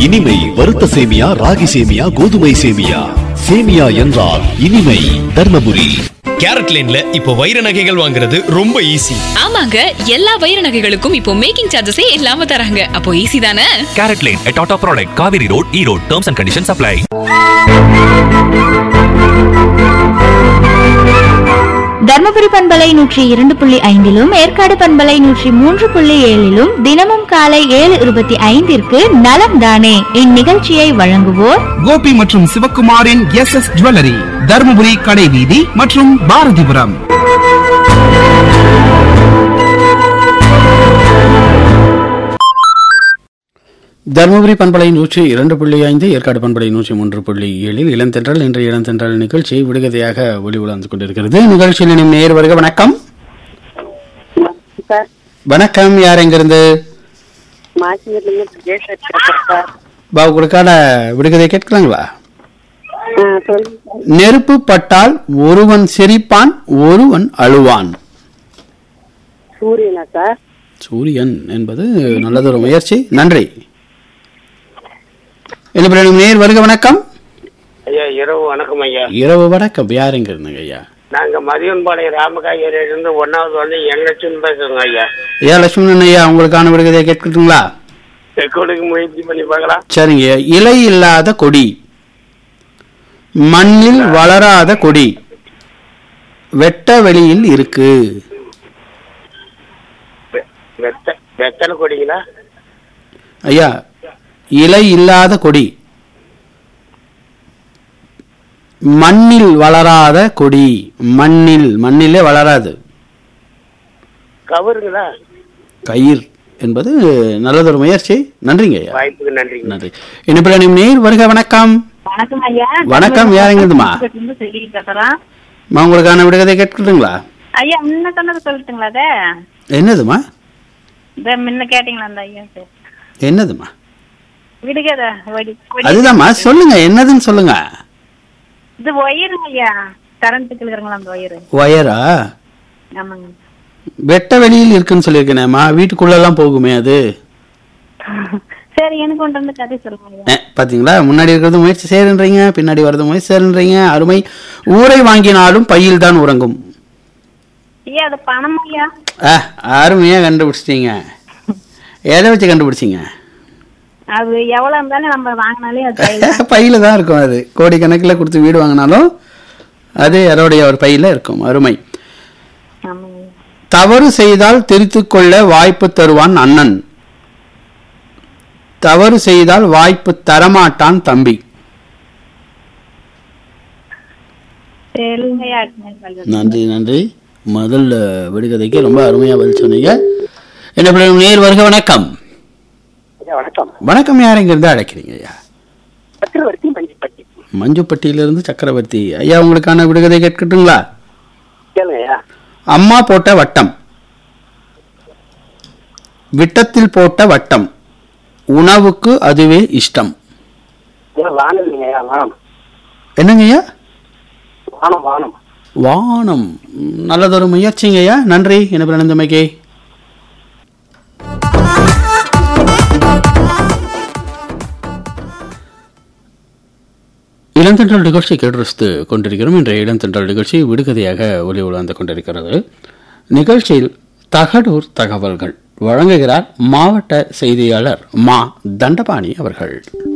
இனிமை வறுத்த சேமியா ராகி சேமியா கோதுமை சேமியா சேமியா என்றால் இனிமை தர்மபுரி கேரட் லேன்ல இப்போ வைர நகைகள் வாங்குறது ரொம்ப ஈஸி ஆமாங்க எல்லா வைர நகைகளுக்கும் இப்போ மேக்கிங் சார்ஜஸே இல்லாம தராங்க அப்போ ஈஸி தானே Carrot Lane, a Tata product, Kaveri Road, Erode. Terms and conditions apply. Dharmapuri பண்பலை நூற்றி இரண்டு புள்ளி ஐந்திலும் ஏற்காடு பண்பலை நூற்றி மூன்று புள்ளி ஏழிலும் தினமும் காலை ஏழு இருபத்தி ஐந்திற்கு நலம் தானே இந்நிகழ்ச்சியை வழங்குவோர் கோபி மற்றும் சிவக்குமாரின் எஸ் எஸ் ஜுவல்லரி தருமபுரி கடை வீதி மற்றும் பாரதிபுரம் தருமபுரி பண்பலை நூற்றி இரண்டு புள்ளி ஐந்து ஏற்காடு பண்பலை நூற்றி மூன்று புள்ளி ஏழில் இளந்தென்றல் என்ற இளந்தென்றல் நிகழ்ச்சி விடுகதையாக ஒளி உலாந்து கொண்டிருக்கிறது நிகழ்ச்சியில் இனியும் நேர் வருக வணக்கம் சார் வணக்கம் யார் எங்கிருந்து மாசியிலிருந்து ஜெயசர் பேசுறேன் சார் பாபு கொடுக்காத விடுகதை கேட்கலாங்களா ஆ, சொல்லுங்க சார் நெருப்பு பட்டால் ஒருவன் சிரிப்பான் ஒருவன் அழுவான் சூரியனா சார் சூரியன் என்பது நல்லதொரு முயற்சி நன்றி என்ன பண்ணணும் நேர் வருக வணக்கம் ஐயா இரவு வணக்கம் ஐயா இரவு வணக்கம் யார் எங்க இருந்துங்க ஐயா நாங்க மதியன்பாளையம் ராமகாயிலிருந்து ஒன்னாவது வந்து என் லட்சம் பேசுறோங்க ஐயா ஐயா லட்சுமணன் ஐயா உங்களுக்கான விடுகதையை கேட்கட்டுங்களா ரெக்கார்டுக்கு முயற்சி பண்ணி பார்க்கலாம் சரிங்க இலை இல்லாத கொடி மண்ணில் வளராத கொடி வெட்ட வெளியில் இருக்கு வெ- வெத்த வெத்தலை கொடிங்களா ஐயா இலை இல்லாத கொடி மண்ணில் வளராத கொடி மண்ணில் மண்ணிலே வளராது கவருங்களா கயிர் என்பது நல்லதொரு முயற்சி நன்றிங்க ஐயா வாய்ப்புக்கு நன்றி நன்றி என்ன பிள்ளை நேர் வருக வணக்கம் வணக்கம் ஐயா வணக்கம், யாருங்கதும்மா? சொல்லி பேசுறேன் மா, உங்களுக்கான விடுகதை கேட்கட்டுங்களா ஐயா முன்ன சொன்னது சொல்லட்டுங்களா அதே என்னதுமா இந்த முன்ன கேட்டீங்களா அந்த ஐயா சார் என்னதுமா விடுகத ஒடி கொடி. அதுதாம்மா சொல்லுங்க என்னதுன்னு சொல்லுங்க இது ஒயருங்க ஐயா கரண்ட்டுக்கு இருக்கிறங்களா அந்த ஒயரு ஒயரா ஆமாங்க வெட்ட வெளியில் இருக்குன்னு சொல்லியிருக்கேனேம்மா வீட்டுக்குள்ள எல்லாம் போகுமே அது சரி எனக்கு கொண்டு வந்து கதை சொல்லுங்க ஐயா அஹ், பாத்தீங்களா முன்னாடி இருக்கிறது முயற்சி செய்யறீங்க பின்னாடி வரது முயற்சி செய்யறீங்க அருமை ஊரை வாங்கினாலும் பையில் தான் உறங்கும் ஐயா அது பணம் ஐயா அஹ், அருமையா கண்டுபிடிச்சிட்டீங்க எதை வச்சு கண்டுபிடிச்சீங்க அது எவ்வளவு இருந்தாலும் நம்ம வாங்கினாலே அது கையில பையில தான் இருக்கும் அது கோடிக்கணக்கில் கொடுத்து வீடு வாங்கினாலும் அது யாரோடைய ஒரு பையில இருக்கும் அருமை ஆமாங்க ஐயா. தவறு செய்தால் திருத்திக் கொள்ள வாய்ப்பு தருவான் அண்ணன் தவறு செய்தால் வாய்ப்பு தரமாட்டான் தம்பி சரிங்க ஐயா அடுத்த நன்றி நன்றி முதல் அஹ், விடுகதைக்கு ரொம்ப அருமையா பதில் சொன்னீங்க என்ன பிள்ளை நேர் வருக வணக்கம் ஐயா வணக்கம் வணக்கம் யார் இருந்து அழைக்கிறீங்க ஐயா சக்கரவர்த்தி மஞ்சிப்பட்டி மஞ்சுப்பட்டியிலிருந்து சக்கரவர்த்தி ஐயா உங்களுக்கான விடுகதை கேட்கட்டுங்களா கேளுங்க ஐயா அம்மா போட்ட வட்டம் விட்டத்தில் போட்ட வட்டம் உணவுக்கு அதுவே இஷ்டம் ஐயா வானம் இல்லைங்க ஐயா வானம் என்னங்க ஐயா வானம் வானம் வானம் ம், நல்லதொரு முயற்சிங்க ஐயா நன்றி என்ன பிறந்தமைக்கு இளந்தென்றல் நிகழ்ச்சி கேட்டு கொண்டிருக்கிறோம் இன்றைய இளந்தென்றல் நிகழ்ச்சி விடுகதையாக ஒளி உலாந்து கொண்டிருக்கிறது நிகழ்ச்சியில் தகடூர் தகவல்கள் வழங்குகிறார் மாவட்ட செய்தியாளர் மா தண்டபாணி அவர்கள்